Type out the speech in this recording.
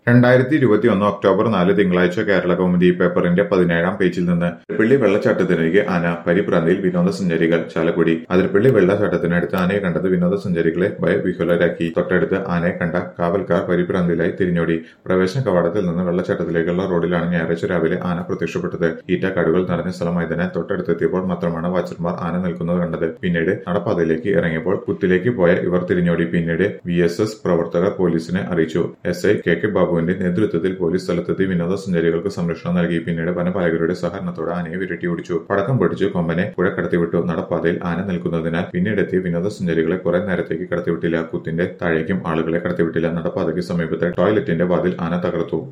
രണ്ടായിരത്തി ഇരുപത്തിയൊന്ന് ഒക്ടോബർ നാല് തിങ്കളാഴ്ച കേരള കൗമുദി പേപ്പറിന്റെ പതിനേഴാം പേജിൽ നിന്ന് അതിരപ്പള്ളി വെള്ളച്ചാട്ടത്തിനരികെ ആന പരിഭ്രാന്തിയിൽ വിനോദസഞ്ചാരികൾ ചാലക്കുടി അതിരപ്പള്ളി വെള്ളച്ചാട്ടത്തിനടുത്ത് ആനയെ കണ്ടത് വിനോദസഞ്ചാരികളെ ഭയവിഹുലരാക്കി തൊട്ടടുത്ത് ആനയെ കണ്ട കാവൽക്കാർ പരിഭ്രാന്തിയിലായി തിരിഞ്ഞോടി പ്രവേശന കവാടത്തിൽ നിന്ന് വെള്ളച്ചാട്ടത്തിലേക്കുള്ള റോഡിലാണ് ഞായറാഴ്ച രാവിലെ ആന പ്രത്യക്ഷപ്പെട്ടത് ഈറ്റക്കാടുകൾ നിറഞ്ഞ സ്ഥലമായതിനാൽ തൊട്ടടുത്തെത്തിയപ്പോൾ മാത്രമാണ് വാച്ചർമാർ ആന നിൽക്കുന്നത് കണ്ടത് പിന്നീട് നടപ്പാതയിലേക്ക് ഇറങ്ങിയപ്പോൾ കുത്തിലേക്ക് പോയ ഇവർ തിരിഞ്ഞോടി പിന്നീട് വി എസ് എസ് പ്രവർത്തകർ പോലീസിനെ അറിയിച്ചു എസ് ഐ കെ കെ ബാബുവിന്റെ നേതൃത്വത്തിൽ പോലീസ് സ്ഥലത്തെത്തി വിനോദസഞ്ചാരികൾക്ക് സംരക്ഷണം നൽകി പിന്നീട് വനപാലകരുടെ സഹകരണത്തോടെ ആനയെ വിരട്ടി ഓടിച്ചു പടക്കം പൊടിച്ച് കൊമ്പനെ പുഴ കടത്തിവിട്ടു നടപ്പാതയിൽ ആന നിൽക്കുന്നതിനാൽ പിന്നീടെത്തിയ വിനോദസഞ്ചാരികളെ കുറെ നേരത്തേക്ക് കടത്തിവിട്ടില്ല കുത്തിന്റെ താഴേക്കും ആളുകളെ കടത്തിവിട്ടില്ല നടപ്പാതയ്ക്ക് സമീപത്തെ ടോയ്ലറ്റിന്റെ വാതിൽ ആന തകർത്തു